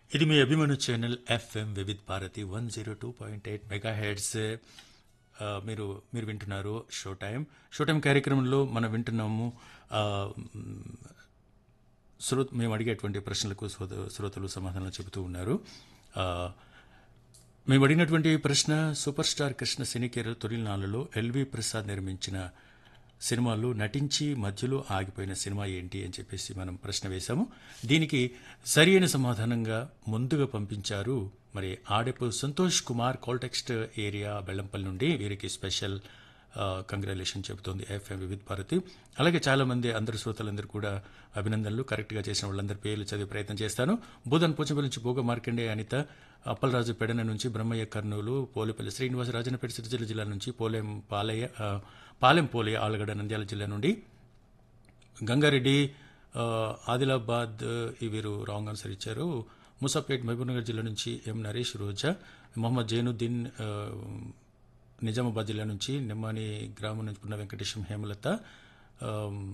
ఇది మీ అభిమాను channel FM Vividh Bharati one zero two point eight mega hertz మీరు మీరు వింటున్నారు షో టైం షో టైం కార్యక్రమంలో మనం వింటున్నాము ఆ, మ్, శ్రో మేము అడిగేటువంటి ప్రశ్నలకు శ్రోత- శ్రోతలు సమాధానం చెబుతూ ఉన్నారు ఆ, మేము అడిగినటువంటి ప్రశ్న సూపర్ స్టార్ కృష్ణ సినికేర తొలినాళ్ళలో ఎల్వి ప్రసాద్ నిర్మించిన సినిమాలు నటించి మధ్యలో ఆగిపోయిన సినిమా ఏంటి అని చెప్పేసి మనం ప్రశ్న వేశాము దీనికి సరి అయిన సమాధానంగా ముందుగా పంపించారు మరి ఆడెపు సంతోష్ కుమార్ కాల్టెక్స్ట్ ఏరియా బెల్లంపల్లి నుండి వీరికి స్పెషల్ కంగ్రాచులేషన్ చెబుతోంది ఎఫ్ఎం వివిధ్ భారతి అలాగే చాలా మంది అందరు శ్రోతలందరూ కూడా అభినందనలు కరెక్ట్ గా చేసిన వాళ్ళందరి పేర్లు చదివే ప్రయత్నం చేస్తాను బోధన్ పోచంపల్లి నుంచి భోగ మార్కండే అనిత అప్పలరాజు పెడన నుంచి బ్రహ్మయ్య కర్నూలు పోలేపల్లి శ్రీనివాస రాజనపేట సిరిసిల్ల జిల్లా నుంచి పోలేం పాలయ్య ఆ, పాలెం పోలే ఆలగడ్డ నంద్యాల జిల్లా నుండి గంగారెడ్డి ఆ, ఆదిలాబాద్ ఈ వీరు రాంగ్ ఆన్సర్ ఇచ్చారు ముసాపేట్ మహబూబ్నగర్ జిల్లా నుంచి ఎం నరేష్ రోజా మొహమ్మద్ జైనుద్దీన్ ఆ, నిజామాబాద్ జిల్లా నుంచి నిమ్మాని గ్రామం నుంచి పున్న వెంకటేశం హేమలత ఆ,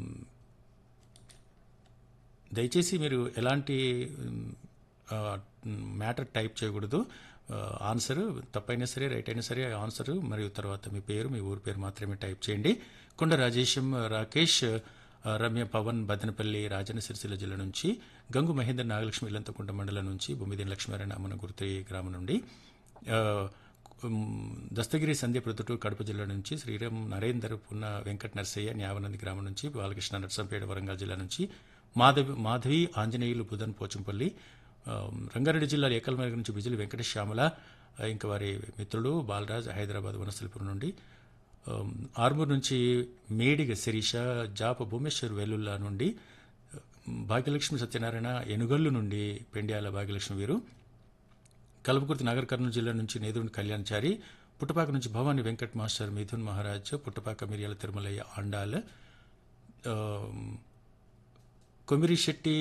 దయచేసి మీరు ఎలాంటి మ్యాటర్ టైప్ చేయకూడదు ఆ, ఆన్సర్ తప్పైనా సరే రైట్ అయినా సరే ఆన్సర్ మరియు తర్వాత మీ పేరు మీ ఊరి పేరు మాత్రమే టైప్ చేయండి కొండ రాజేశం రాకేష్ ఆ, రమ్య పవన్ బదనపల్లి రాజన్న సిరిసిల్ల జిల్లా నుంచి గంగు మహేందర్ నాగలక్ష్మి ఇల్లంతకుంట మండలం నుంచి బొమ్మిదిన లక్ష్మీనారాయణ అమ్మన గుర్తి గ్రామం నుండి ఆ, ఉమ్, దస్తగిరి సంధ్య ప్రొద్దుటూరు కడప జిల్లా నుంచి శ్రీరామ్ నరేందర్ పున్న వెంకట నరసయ్య న్యావనంది గ్రామం నుంచి బాలకృష్ణ నర్సంపేట వరంగల్ జిల్లా నుంచి మాధవి మాధవి ఆంజనేయులు బుధన్ పోచంపల్లి ఆ, రంగారెడ్డి జిల్లా ఏకల్మర్గ నుంచి బిజులు వెంకటేష్ శ్యామల ఆ, ఇంకా వారి మిత్రుడు బాలరాజ్ హైదరాబాద్ వనస్థలిపురం నుండి ఆ, ఆర్మూర్ నుంచి మేడిగ శిరీష జాప భూమేశ్వర్ వెల్లుల్లా నుండి ఆ, భాగ్యలక్ష్మి సత్యనారాయణ ఎనుగల్లు నుండి పెండ్యాల భాగ్యలక్ష్మి వీరు కల్వకుర్తి నగర్ కర్నూలు జిల్లా నుంచి నేదుని కళ్యాణ్చారి పుట్టపాక నుంచి భవాని వెంకట్ మాస్టర్ మిథున్ మహారాజ్ పుట్టపాక మిరియాల తిరుమలయ్య ఆండాల్ ఆ, కొమిరిశెట్టి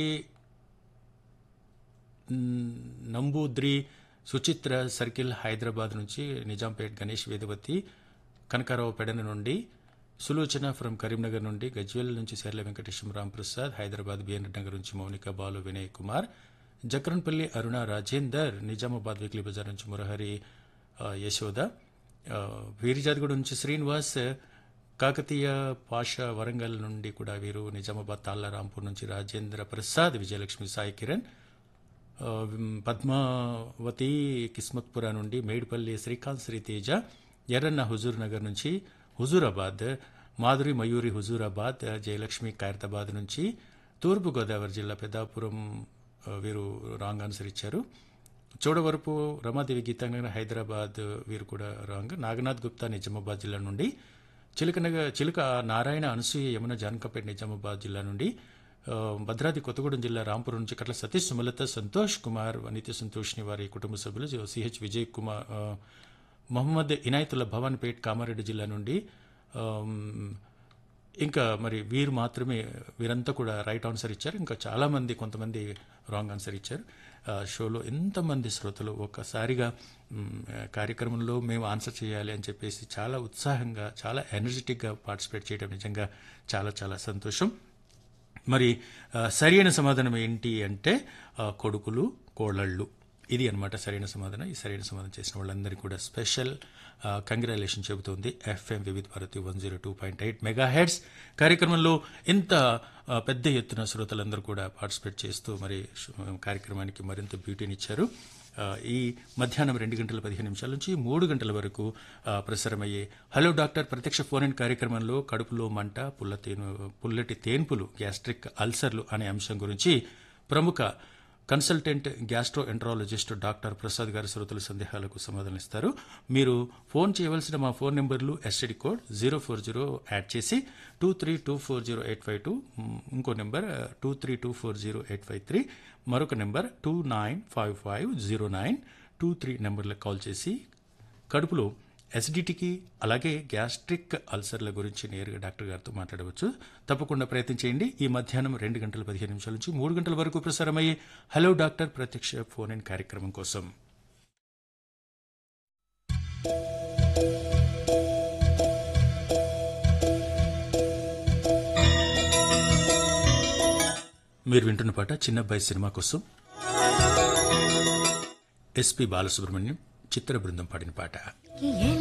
మ్, నంబూద్రి సుచిత్ర సర్కిల్ హైదరాబాద్ నుంచి నిజాంపేట్ గణేష్ వేదవతి కనకారావు పెడన నుండి సులోచన ఫ్రమ్ కరీంనగర్ నుండి గజ్వేల్ నుంచి శర్ల వెంకటేశ్వర రాంప్రసాద్ హైదరాబాద్ బిఎన్ నగర్ నుంచి మౌనిక బాలు వినయ్ కుమార్ జక్రన్పల్లి అరుణ రాజేందర్ నిజామాబాద్ వీక్లీ బజార్ నుంచి మురహరి ఆ, యశోద ఆ, వీరిజాదిగూడ నుంచి శ్రీనివాస్ కాకతీయ పాష వరంగల్ నుండి కూడా వీరు నిజామాబాద్ తాళ్లారాంపూర్ నుంచి రాజేంద్ర ప్రసాద్ విజయలక్ష్మి సాయి కిరణ్ ఆ, పద్మావతి కిస్మత్పుర నుండి మేడిపల్లి శ్రీకాంత్ శ్రీతేజ ఎర్రన్న హుజూర్ నగర్ నుంచి హుజూరాబాద్ మాధురి మయూరి హుజూరాబాద్ జయలక్ష్మి ఖైరతాబాద్ నుంచి తూర్పు గోదావరి జిల్లా పెద్దాపురం ఆ, వీరు రాంగ్ ఆన్సర్ ఇచ్చారు చోడవరపు రమాదేవి గీతాంగన హైదరాబాద్ వీరు కూడా రాంగ్ నాగనాథ్ గుప్తా నిజామాబాద్ జిల్లా నుండి చిలుకనగ చిలుక నారాయణ అనసూయ యమున జానకపేట నిజామాబాద్ జిల్లా నుండి ఆ, భద్రాద్రి కొత్తగూడెం జిల్లా రాంపురం నుంచి కట్ల సతీష్ సుమలత సంతోష్ కుమార్ నిత్య సంతోష్ని వారి కుటుంబ సభ్యులు సిహెచ్ విజయ్ కుమార్ ఆ, మొహమ్మద్ ఇనాయతుల్లా భవాన్పేట్ కామారెడ్డి జిల్లా నుండి ఆమ్, ఇంకా మరి వీరు మాత్రమే వీరంతా కూడా రైట్ ఆన్సర్ ఇచ్చారు ఇంకా చాలా మంది కొంతమంది రాంగ్ ఆన్సర్ ఇచ్చారు ఆ, షోలో ఎంతమంది శ్రోతలు ఒక్కసారిగా మ్, కార్యక్రమంలో మేము ఆన్సర్ చేయాలి అని చెప్పేసి చాలా ఉత్సాహంగా చాలా ఎనర్జెటిక్గా పార్టిసిపేట్ చేయడం నిజంగా చాలా చాలా సంతోషం మరి ఆ, సరైన సమాధానం ఏంటి అంటే ఆ, కొడుకులు కోళ్ళళ్ళు ఇది అన్నమాట సరైన సమాధానం ఈ సరైన సమాధానం చేసిన వాళ్ళందరికీ కూడా స్పెషల్ కంగ్రాచులేషన్ చెబుతోంది FM Vividh Bharati one zero two point eight mega hertz కార్యక్రమంలో ఇంత ఆ, పెద్ద ఎత్తున శ్రోతలందరూ కూడా పార్టిసిపేట్ చేస్తూ మరి ష్- కార్యక్రమానికి మరింత బ్యూటీనిచ్చారు ఆ, ఈ మధ్యాహ్నం రెండు గంటల పదిహేను నిమిషాల నుంచి మూడు గంటల వరకు ఆ, ప్రసారమయ్యే హలో డాక్టర్ ప్రత్యక్ష ఫోన్ ఇన్ కార్యక్రమంలో కడుపులో మంట పుల్ల తేను పుల్లటి తేన్పులు గ్యాస్ట్రిక్ అల్సర్లు అనే అంశం గురించి ప్రముఖ consultant gastroenterologist doctor Prasad గారి శ్రోతల సందేహాలకు సమాధానిస్తారు మీరు ఫోన్ చేయవలసిన మా ఫోన్ నెంబర్లు STD code zero four zero add చేసి two three two four zero eight five two ఇంకో number two three two four zero eight five three మరొక number two nine five five zero nine two three నెంబర్లకు call చేసి కడుపులో ఎసిడిటీకి అలాగే gastric అల్సర్ల గురించి నేరుగా డాక్టర్ గారితో మాట్లాడవచ్చు తప్పకుండా ప్రయత్నం చేయండి ఈ మధ్యాహ్నం రెండు గంటల పదిహేను నిమిషాల నుంచి మూడు గంటల వరకు ప్రసారమయ్యే హలో డాక్టర్ ప్రత్యక్ష ఫోన్ ఇన్ కార్యక్రమం కోసం మీరు వింటున్న పాట చిన్నబ్బాయి సినిమా కోసం ఎస్పి బాలసుబ్రహ్మణ్యం చిత్ర బృందం పాడిన పాట ఎలా